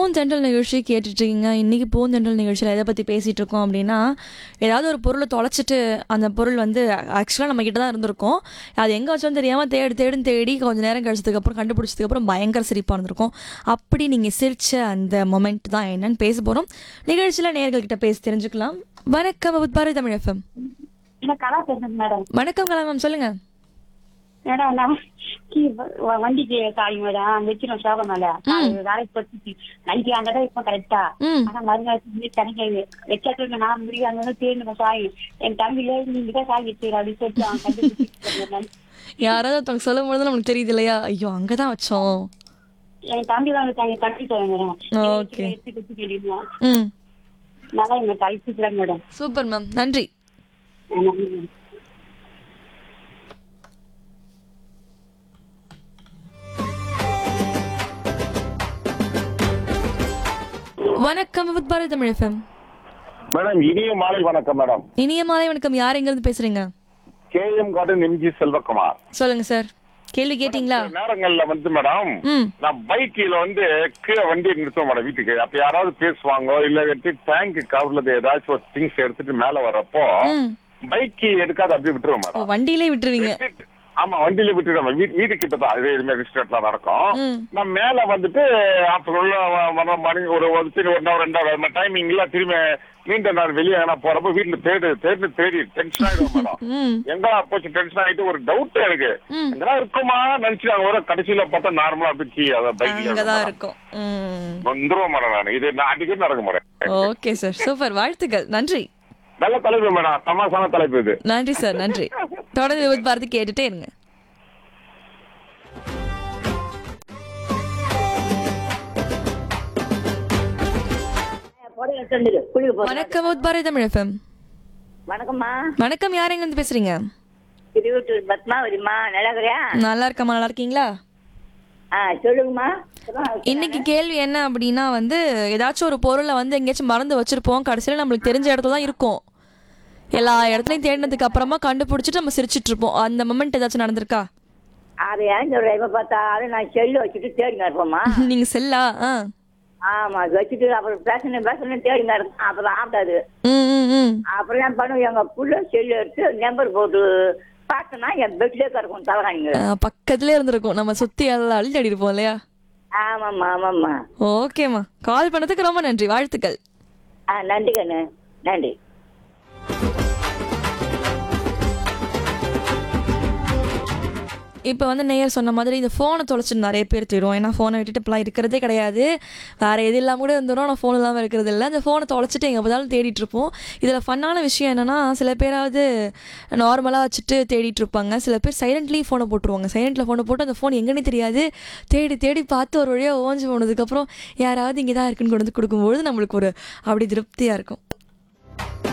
பூந்தென்றல் நிகழ்ச்சி கேட்டுட்ருக்கீங்க இன்றைக்கி பூந்தென்றல் நிகழ்ச்சியில் எதை பற்றி பேசிகிட்டு இருக்கோம் அப்படின்னா ஏதாவது ஒரு பொருளை தொலைச்சிட்டு அந்த பொருள் வந்து ஆக்சுவலாக நம்ம கிட்ட தான் இருந்திருக்கும் அது எங்கே வச்சோன்னு தெரியாமல் தேடி தேடுன்னு தேடி கொஞ்சம் நேரம் கழிச்சதுக்கப்புறம் கண்டுபிடிச்சதுக்கப்புறம் பயங்கர சிரிப்பாக இருந்திருக்கும் அப்படி நீங்கள் சிரிச்ச அந்த மொமெண்ட் தான் என்னன்னு பேச போகிறோம் நிகழ்ச்சியில் நேர்கள்கிட்ட பேசி தெரிஞ்சுக்கலாம் வணக்கம் பாரதி தமிழ் எஃப்எம் என்ன கலா பேசுறேன் மேடம் வணக்கம் கலா மேம் சொல்லுங்கள் மேடம் நான் கீ வ- வண்டிக்கு சாரி மேடம் வச்சிரும் சோகம் மேல வேலைக்கு போட்டு நைட்டு அந்த இடம் இப்ப கரெக்டா ம் ஆனா மறுநாள் தனிக்கை வச்சாட்டு நான் முடியும் அங்க தேர்ந்து சாய் என் தம்பியில நீங்க தான் சாய் வச்சிரு அப்படின்னு சொல்லிட்டு அவன் கண்டுபிடிச்சு யாராவது ஒருத்தவங்க சொல்லும் பொழுது நமக்கு தெரியுது இல்லையா ஐயோ அங்கே தான் வச்சோம் என் தம்பி தான் இருக்காங்க கட்டி சொல்ல மேடம் Okay. எடுத்து கொடுத்து கேட்டீங்களா ம் நல்லா எங்க கழிச்சுக்கிறேன் மேடம் சூப்பர் மேம் நன்றி வணக்கம் with Bharathi Tamil FM madam இனிய மாலை வணக்கம் மேடம் இனிய மாலை வணக்கம் யார் எங்கிருந்து பேசுறீங்க K M garden MG Selvakumar சொல்லுங்க சார் கேள்வி கேட்டிங்களா சில நேரங்கள்ல வந்து மேடம் ம் நான் பைக்கில வந்து கீழே வண்டி நிறுத்துவோம் மேடம் வீட்டுக்கு அப்ப யாராவது பேசுவாங்க இல்ல டேங்க் கவர்ல ஏதாச்சும் ஒரு திங்ஸ் எடுத்துட்டு மேல வர்றப்போ ம் பைக் எடுக்காத அப்படியே விட்டுருவோம் ஓ, மேடம் வண்டியிலே விட்டுருவீங்க விட்டுட்டு- ஆமா வண்டியில விட்டுருவோம் வீட்டு வீட்டு கிட்ட தான் இதே இதுமாதிரி ரிஸ்டேட்ல நடக்கும் ம். நான் மேல வந்துட்டு ஆஃப்டர்நூன்ல வர மணி ஒரு ஒரு சரி ஒன் ஹவர் ரெண்டு ஹவர் டைமிங்ல திரும்பி நீண்ட நாள் வெளியே எங்கன்னா போறப்போ வீட்டுல தேடு தேடி தேடி டென்ஷன் ஆயிடும் மேடம் ம் எங்கடா போச்சு டென்ஷன் ஆயிட்டு ஒரு டவுட் எனக்கு ம். எங்கடா இருக்குமா நினைச்சாங்க ஒரு கடைசியில பார்த்தா நார்மலா அப்படி அத அங்கதான் பைக்ல இருக்கும் ம் வந்துருவோம் மேடம் நான் இது நான் அடிக்கடி நடக்க மாட்டேன் ஓகே சார் சூப்பர் வாழ்த்துக்கள் நன்றி நல்ல தலைப்பு மேடம் தமாசான தலைப்பு இது நன்றி சார் நன்றி தொடர்ந்து வித் பாரதி கேட்டுட்டே இருங்க வணக்கம் வித் பாரதி தமிழ் எஃப்எம் வணக்கம்மா வணக்கம் யார் எங்கிருந்து பேசுறீங்க திருவட்டூர் பத்மாவதிம்மா நல்லா இருக்கிறியா நல்லா இருக்கம்மா நல்லா இருக்கீங்களா ஆ சொல்லுங்கம்மா இன்னைக்கு கேள்வி என்ன அப்படின்னா வந்து ஏதாச்சும் ஒரு பொருளை வந்து எங்கேயாச்சும் மறந்து வச்சிருப்போம் கடைசியில் நம்மளுக்கு தெரிஞ்ச இடத்துல தான் இருக்கும் எல்லா இடத்துலையும் தேடினதுக்கு அப்புறமா கண்டுபிடிச்சிட்டு நம்ம சிரிச்சிட்டு இருப்போம் அந்த மொமெண்ட் ஏதாச்சும் நடந்திருக்கா அது ஏன் சொல்றேன் எப்ப பார்த்தாலும் நான் செல்லு வச்சுட்டு தேடிங்க இருப்போம்மா நீங்க செல்லா ஆ ஆமா அது வச்சுட்டு அப்புறம் பேசணும் பேசணும் தேடிங்க இருப்பேன் அப்புறம் ஆகாது ம் ம் ம் அப்புறம் என்ன பண்ணுவோம் எங்க புள்ள செல்லு எடுத்து நம்பர் போட்டு பார்த்தோன்னா என் பெட்லேயே கிடக்கும் தலைகாணிங்க ஆ, பக்கத்துலயே இருந்திருக்கும் நம்ம சுத்தி எல்லாம் அள்ளி அடி இருப்போம் இல்லையா ஆமாம்மா ஆமாம்மா ஓகேம்மா கால் பண்ணதுக்கு ரொம்ப நன்றி வாழ்த்துக்கள் ஆ நன்றி கண்ணு நன்றி இப்போ வந்து நேயர் சொன்ன மாதிரி இந்த ஃபோனை தொலைச்சிட்டு நிறைய பேர் தேடுவோம் ஏன்னா ஃபோனை விட்டுட்டு இப்பெல்லாம் இருக்கிறதே கிடையாது வேறு எது இல்லாமல் கூட இருந்துடும் ஆனால் ஃபோன் இல்லாமல் இருக்கிறது இல்லை அந்த ஃபோனை தொலைச்சிட்டு எங்கே பார்த்தாலும் தேடிட்டு இருப்போம் இதில் ஃபன்னான விஷயம் என்னென்னா சில பேராவது நார்மலாக வச்சுட்டு தேடிட்டு இருப்பாங்க சில பேர் சைலண்ட்லி ஃபோனை போட்டுருவாங்க சைலண்ட்டில் ஃபோனை போட்டு அந்த ஃபோன் எங்கன்னே தெரியாது தேடி தேடி பார்த்து ஒரு வழியாக ஓஞ்சு போனதுக்கப்புறம் யாராவது இங்கே தான் இருக்குன்னு கொண்டு வந்து கொடுக்கும்பொழுது நம்மளுக்கு ஒரு அப்படி திருப்தியாக இருக்கும்